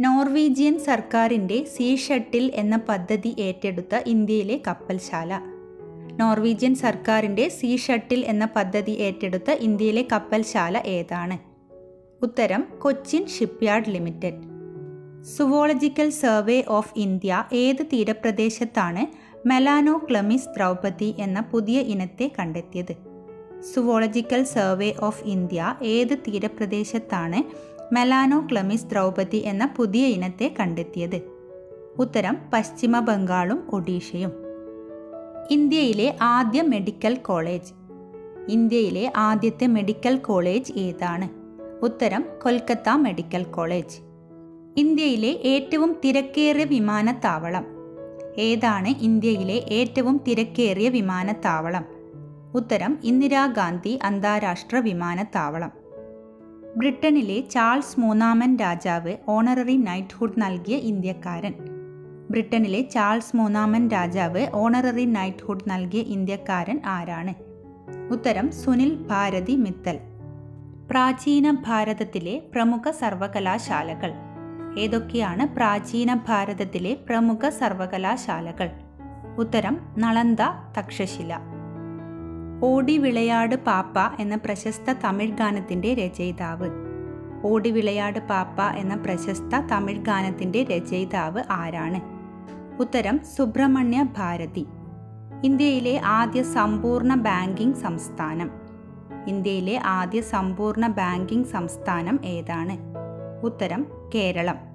Norwegian സർക്കാരിൻ്റെ sea shuttle എന്ന പദ്ധതി ഏറ്റെടുത്ത ഇന്ത്യയിലെ കപ്പൽശാല നോർവീജിയൻ സർക്കാരിൻ്റെ സീ ഷട്ടിൽ എന്ന പദ്ധതി ഏറ്റെടുത്ത ഇന്ത്യയിലെ കപ്പൽശാല ഏതാണ് ഉത്തരം Cochin shipyard limited zoological survey of India ഏത് തീരപ്രദേശത്താണ് മെലാനോ ക്ലമിസ് ദ്രൗപദി എന്ന പുതിയ ഇനത്തെ കണ്ടെത്തിയത് സുവോളജിക്കൽ സർവേ ഓഫ് ഇന്ത്യ ഏത് തീരപ്രദേശത്താണ് മെലാനോ ക്ലമിസ് ദ്രൗപദി എന്ന പുതിയ ഇനത്തെ കണ്ടെത്തിയത് ഉത്തരം പശ്ചിമ ബംഗാളും ഒഡീഷയും ഇന്ത്യയിലെ ആദ്യ മെഡിക്കൽ കോളേജ് ഇന്ത്യയിലെ ആദ്യത്തെ മെഡിക്കൽ കോളേജ് ഏതാണ് ഉത്തരം കൊൽക്കത്ത മെഡിക്കൽ കോളേജ് ഇന്ത്യയിലെ ഏറ്റവും തിരക്കേറിയ വിമാനത്താവളം ഏതാണ് ഇന്ത്യയിലെ ഏറ്റവും തിരക്കേറിയ വിമാനത്താവളം ഉത്തരം ഇന്ദിരാഗാന്ധി അന്താരാഷ്ട്ര വിമാനത്താവളം ബ്രിട്ടനിലെ ചാൾസ് മൂന്നാമൻ രാജാവ് ഓണററി നൈറ്റ്ഹുഡ് നൽകിയ ഇന്ത്യക്കാരൻ ബ്രിട്ടനിലെ ചാൾസ് മൂന്നാമൻ രാജാവ് ഓണററി നൈറ്റ്ഹുഡ് നൽകിയ ഇന്ത്യക്കാരൻ ആരാണ് ഉത്തരം സുനിൽ ഭാരതി മിത്തൽ പ്രാചീന ഭാരതത്തിലെ പ്രമുഖ സർവകലാശാലകൾ ഏതൊക്കെയാണ് പ്രാചീന ഭാരതത്തിലെ പ്രമുഖ സർവകലാശാലകൾ ഉത്തരം നളന്ദ തക്ഷശില ഓടി വിളയാട് പാപ്പ എന്ന പ്രശസ്ത തമിഴ് ഗാനത്തിൻ്റെ രചയിതാവ് ഓടി വിളയാട് പാപ്പ എന്ന പ്രശസ്ത തമിഴ് ഗാനത്തിൻ്റെ രചയിതാവ് ആരാണ് ഉത്തരം സുബ്രഹ്മണ്യ ഭാരതി ഇന്ത്യയിലെ ആദ്യ സമ്പൂർണ്ണ ബാങ്കിംഗ് സംസ്ഥാനം ഇന്ത്യയിലെ ആദ്യ സമ്പൂർണ്ണ ബാങ്കിംഗ് സംസ്ഥാനം ഏതാണ് ഉത്തരം കേരളം